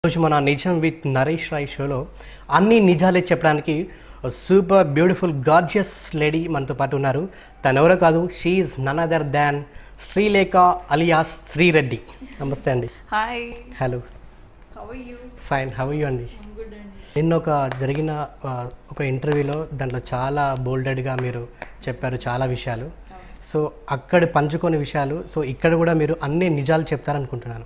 రోజు మన నిజం విత్ నరేష్ రాయ్ షోలో అన్ని నిజాలే చెప్పడానికి సూపర్ బ్యూటిఫుల్ గార్జియస్ లేడీ మనతో పాటు ఉన్నారు తను ఎవరో కాదు she none other than Srilekha alias Sri Reddy నమస్తే అండి hi hello how are you fine how you అండి గుడ్ అండి నిన్న ఒక జరిగిన ఆ, ఒక ఇంటర్వ్యూలో దాంట్లో చాలా బోల్డెడ్గా మీరు చెప్పారు చాలా విషయాలు సో అక్కడ పంచుకొని విషయాలు సో ఇక్కడ కూడా మీరు అన్ని నిజాలు చెప్తారనుకుంటున్నాను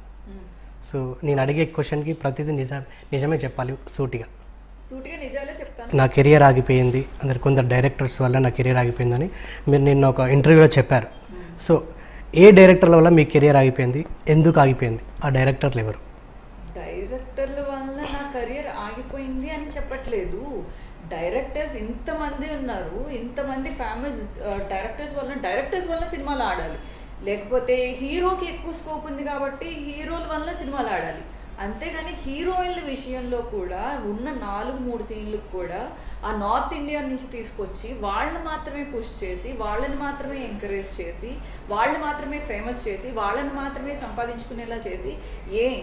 సో నేను అడిగే క్వశ్చన్కి ప్రతిదీ నిజా నిజమే చెప్పాలి సూటిగా సూటిగా నిజాలే చెప్తాను నా కెరియర్ ఆగిపోయింది అందరు కొందరు డైరెక్టర్స్ వల్ల నా కెరియర్ ఆగిపోయిందని మీరు నిన్న ఒక ఇంటర్వ్యూలో చెప్పారు సో ఏ డైరెక్టర్ల వల్ల మీ కెరియర్ ఆగిపోయింది ఎందుకు ఆగిపోయింది ఆ డైరెక్టర్లు ఎవరు డైరెక్టర్ల వల్ల నా కెరియర్ ఆగిపోయింది అని చెప్పట్లేదు డైరెక్టర్స్ ఇంతమంది ఉన్నారు ఇంతమంది ఫేమస్ డైరెక్టర్స్ వల్ల డైరెక్టర్స్ వల్ల సినిమాలు ఆడాలి లేకపోతే హీరోకి ఎక్కువ స్కోప్ ఉంది కాబట్టి హీరోల వల్ల సినిమాలు ఆడాలి అంతేగాని హీరోయిన్ల విషయంలో కూడా ఉన్న నాలుగు మూడు సీన్లకు కూడా ఆ నార్త్ ఇండియా నుంచి తీసుకొచ్చి వాళ్ళని మాత్రమే పుష్ చేసి వాళ్ళని మాత్రమే ఎంకరేజ్ చేసి వాళ్ళని మాత్రమే ఫేమస్ చేసి వాళ్ళని మాత్రమే సంపాదించుకునేలా చేసి ఏం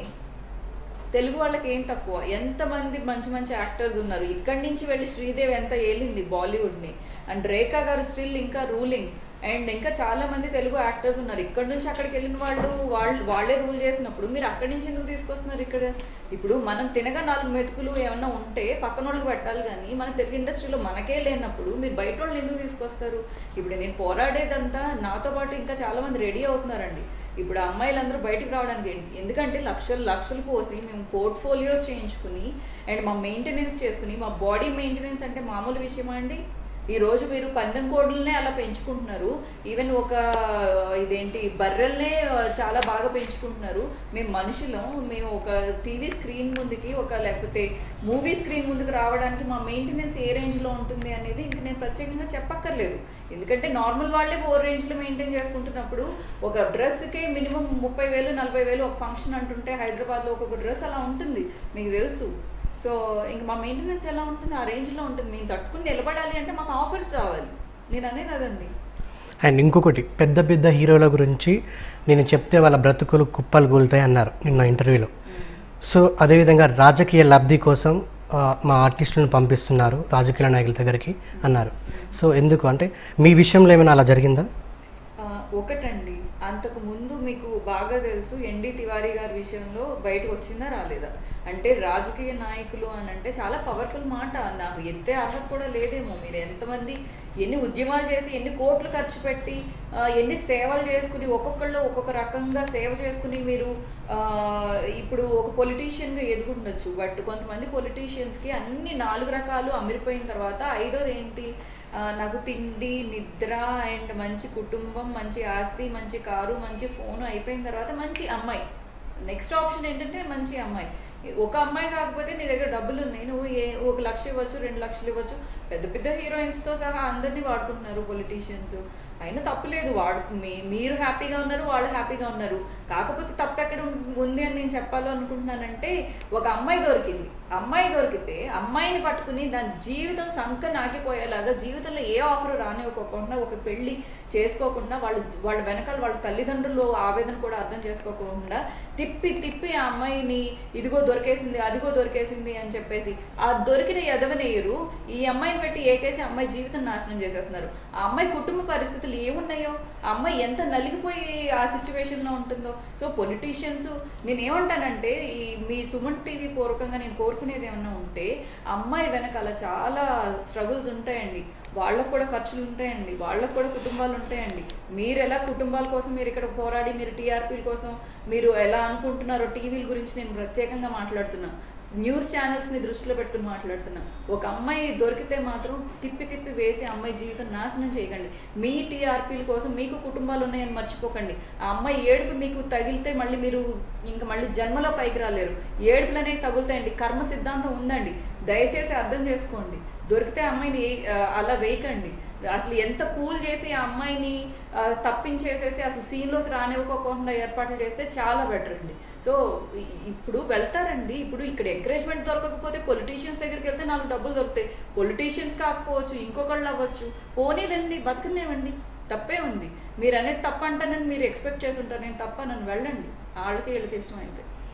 తెలుగు వాళ్ళకి ఏం తక్కువ ఎంతమంది మంచి మంచి యాక్టర్స్ ఉన్నారు ఇక్కడి నుంచి వెళ్ళి శ్రీదేవి ఎంత ఏలింది బాలీవుడ్ని అండ్ రేఖా గారు స్టిల్ ఇంకా రూలింగ్ అండ్ ఇంకా చాలా మంది తెలుగు యాక్టర్స్ ఉన్నారు ఇక్కడ నుంచి అక్కడికి వెళ్ళిన వాళ్ళు వాళ్ళు వాళ్ళే రూల్ చేసినప్పుడు మీరు అక్కడి నుంచి ఎందుకు తీసుకొస్తున్నారు ఇక్కడ ఇప్పుడు మనం తినగా నాలుగు మెతుకులు ఏమన్నా ఉంటే పక్కన వాళ్ళకి పెట్టాలి కానీ మన తెలుగు ఇండస్ట్రీలో మనకే లేనప్పుడు మీరు బయట వాళ్ళని ఎందుకు తీసుకొస్తారు ఇప్పుడు నేను పోరాడేదంతా నాతో పాటు ఇంకా చాలా మంది రెడీ అవుతున్నారండి ఇప్పుడు ఆ అమ్మాయిలందరూ బయటికి రావడానికి ఏంటి? ఎందుకంటే లక్షలు లక్షలు పోసి మేము పోర్ట్ఫోలియోస్ చేయించుకుని అండ్ మా మెయింటెనెన్స్ చేసుకుని మా బాడీ మెయింటెనెన్స్ అంటే మామూలు విషయమా అండి ఈ రోజు మీరు పందెం కోడులనే అలా పెంచుకుంటున్నారు ఈవెన్ ఒక ఇదేంటి బర్రెల్నే చాలా బాగా పెంచుకుంటున్నారు మేము మనుషులం మేము ఒక టీవీ స్క్రీన్ ముందుకి ఒక లేకపోతే మూవీ స్క్రీన్ ముందుకు రావడానికి మా మెయింటెనెన్స్ ఏ రేంజ్లో ఉంటుంది అనేది ఇంక నేను ప్రత్యేకంగా చెప్పక్కర్లేదు ఎందుకంటే నార్మల్ వాళ్ళే ఓ రేంజ్లో మెయింటైన్ చేసుకుంటున్నప్పుడు ఒక డ్రెస్కి మినిమం ముప్పై వేలు నలభై వేలు ఒక ఫంక్షన్ అంటుంటే హైదరాబాద్లో ఒక్కొక్క డ్రెస్ అలా ఉంటుంది మీకు తెలుసు సో ఇంక మా మెయింటెనెన్స్ ఎలా ఉంటుంది ఆ రేంజ్లో ఉంటుంది మేము తట్టుకుని నిలబడాలి అంటే మాకు ఆఫర్స్ రావాలి నేను అనేది అదండి అండ్ ఇంకొకటి పెద్ద పెద్ద హీరోల గురించి నేను చెప్తే వాళ్ళ బ్రతుకులు కుప్పలు కూలుతాయి అన్నారు నిన్న ఇంటర్వ్యూలో సో అదేవిధంగా రాజకీయ లబ్ధి కోసం ఆ, మా ఆర్టిస్టులను పంపిస్తున్నారు రాజకీయ నాయకుల దగ్గరికి అన్నారు సో ఎందుకు అంటే మీ విషయంలో ఏమైనా అలా జరిగిందా ఆ, ఒకటండి అంతకు ముందు మీకు బాగా తెలుసు ఎన్డి తివారీ గారి విషయంలో బయటకు వచ్చిందా రాలేదా అంటే రాజకీయ నాయకులు అని అంటే చాలా పవర్ఫుల్ మాట నాకు ఎత్తే అర్హత కూడా లేదేమో మీరు ఎంతమంది ఎన్ని ఉద్యమాలు చేసి ఎన్ని కోట్లు ఖర్చు పెట్టి ఆ, ఎన్ని సేవలు చేసుకుని ఒక్కొక్కళ్ళు ఒక్కొక్క రకంగా సేవ చేసుకుని మీరు ఆ, ఇప్పుడు ఒక పొలిటీషియన్గా ఎదుగుండొచ్చు బట్ కొంతమంది పొలిటీషియన్స్కి అన్ని నాలుగు రకాలు అమిరిపోయిన తర్వాత ఐదోది ఏంటి ఆ, నాకు తిండి నిద్ర అండ్ మంచి కుటుంబం మంచి ఆస్తి మంచి కారు మంచి ఫోన్ అయిపోయిన తర్వాత మంచి అమ్మాయి నెక్స్ట్ ఆప్షన్ ఏంటంటే మంచి అమ్మాయి ఒక అమ్మాయి కాకపోతే నీ దగ్గర డబ్బులు ఉన్నాయి నువ్వు ఏ ఒక లక్ష ఇవ్వచ్చు రెండు లక్షలు ఇవ్వచ్చు పెద్ద పెద్ద హీరోయిన్స్తో సహా అందరినీ వాడుకుంటున్నారు పొలిటీషియన్స్ అయినా తప్పులేదు వాడు మీ మీరు హ్యాపీగా ఉన్నారు వాళ్ళు హ్యాపీగా ఉన్నారు కాకపోతే తప్పు ఎక్కడ ఉం- ఉంది అని నేను చెప్పాలి అనుకుంటున్నానంటే ఒక అమ్మాయి దొరికింది అమ్మాయి దొరికితే అమ్మాయిని పట్టుకుని దాని జీవితం సంక నాకిపోయేలాగా జీవితంలో ఏ ఆఫర్ రానివ్వకోకుండా ఒక పెళ్లి చేసుకోకుండా వాళ్ళు వాళ్ళ వెనకాల వాళ్ళ తల్లిదండ్రులు ఆవేదన కూడా అర్థం చేసుకోకుండా తిప్పి తిప్పి ఆ అమ్మాయిని ఇదిగో దొరికేసింది అదిగో దొరికేసింది అని చెప్పేసి ఆ దొరికిన ఎదవనేయరు ఈ అమ్మాయిని పెట్టి ఏకేసి అమ్మాయి జీవితం నాశనం చేసేస్తున్నారు ఆ అమ్మాయి కుటుంబ పరిస్థితులు ఏమున్నాయో ఆ అమ్మాయి ఎంత నలిగిపోయి ఆ సిచ్యువేషన్లో ఉంటుందో సో పొలిటీషియన్స్ నేను ఏమంటానంటే ఈ మీ సుమన్ టీవీ పూర్వకంగా నేను కోరుకునేది ఏమన్నా ఉంటే అమ్మాయి వెనకాల చాలా స్ట్రగుల్స్ ఉంటాయండి వాళ్ళకు కూడా ఖర్చులు ఉంటాయండి వాళ్ళకు కూడా కుటుంబాలు ఉంటాయండి మీరు ఎలా కుటుంబాల కోసం మీరు ఇక్కడ పోరాడి మీరు టీఆర్పీల కోసం మీరు ఎలా అనుకుంటున్నారో టీవీల గురించి నేను ప్రత్యేకంగా మాట్లాడుతున్నా న్యూస్ ఛానల్స్ని దృష్టిలో పెట్టుకుని మాట్లాడుతున్నా ఒక అమ్మాయి దొరికితే మాత్రం తిప్పి తిప్పి వేసి అమ్మాయి జీవితం నాశనం చేయకండి మీ టీఆర్పీల కోసం మీకు కుటుంబాలు ఉన్నాయని మర్చిపోకండి ఆ అమ్మాయి ఏడుపు మీకు తగిలితే మళ్ళీ మీరు ఇంకా మళ్ళీ జన్మలో పైకి రాలేరు ఏడుపులు అనేవి తగులుతాయండి కర్మ సిద్ధాంతం ఉందండి దయచేసి అర్థం చేసుకోండి దొరికితే అమ్మాయిని ఏ- ఆ, అలా వేయకండి అసలు ఎంత కూల్ చేసి ఆ అమ్మాయిని ఆ, తప్పించేసేసి అసలు సీన్లోకి రానివ్వకోకుండా ఏర్పాట్లు చేస్తే చాలా బెటర్ అండి సో ఇ- ఇప్పుడు వెళ్తారండి ఇప్పుడు ఇక్కడ ఎంకరేజ్మెంట్ దొరకకపోతే పొలిటీషియన్స్ దగ్గరికి వెళ్తే నాలుగు డబ్బులు దొరుకుతాయి పొలిటీషియన్స్ కాకపోవచ్చు ఇంకొకళ్ళు అవ్వచ్చు పోనీలండి బతకనివ్వండి తప్పే ఉంది మీరు అనేది తప్ప అంటానని మీరు ఎక్స్పెక్ట్ చేసి ఉంటారు నేను తప్ప నన్ను వెళ్ళండి వాళ్ళకి వీళ్ళకి ఇష్టం అయితే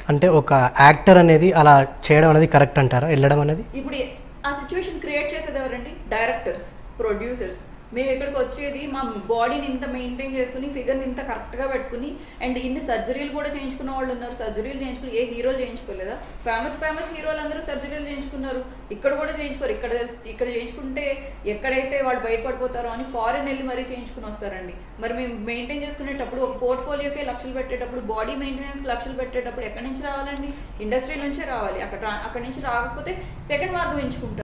అంటే ఒక యాక్టర్ అనేది అలా చేయడం అనేది కరెక్ట్ అంటారా వెళ్ళడం అనేది ఇప్పుడు ఆ సిచ్యువేషన్ క్రియేట్ చేసేది ఎవరండి డైరెక్టర్స్ ప్రొడ్యూసర్స్ మేము ఇక్కడికి వచ్చేది మా బాడీని ఇంత మెయింటైన్ చేసుకుని ఫిగర్ని ఇంత కరెక్ట్గా పెట్టుకుని అండ్ ఇన్ని సర్జరీలు కూడా చేయించుకున్న వాళ్ళు ఉన్నారు సర్జరీలు చేయించుకుని ఏ హీరోలు చేయించుకోలేదా ఫేమస్ ఫేమస్ హీరోలు అందరూ సర్జరీలు చేయించుకున్నారు ఇక్కడ కూడా చేయించుకోరు ఇక్కడ ఇక్కడ చేయించుకుంటే ఎక్కడైతే వాళ్ళు బయటపడిపోతారో అని ఫారెన్ వెళ్ళి మరీ చేయించుకుని వస్తారండి మరి మేము మెయింటైన్ చేసుకునేటప్పుడు ఒక పోర్ట్ఫోలియోకే లక్షలు పెట్టేటప్పుడు బాడీ మెయింటెనెన్స్ లక్షలు పెట్టేటప్పుడు ఎక్కడి నుంచి రావాలండి ఇండస్ట్రీ నుంచే రావాలి అక్కడ రా- అక్కడి నుంచి రాకపోతే సెకండ్ మార్గం ఎంచుకుంటారు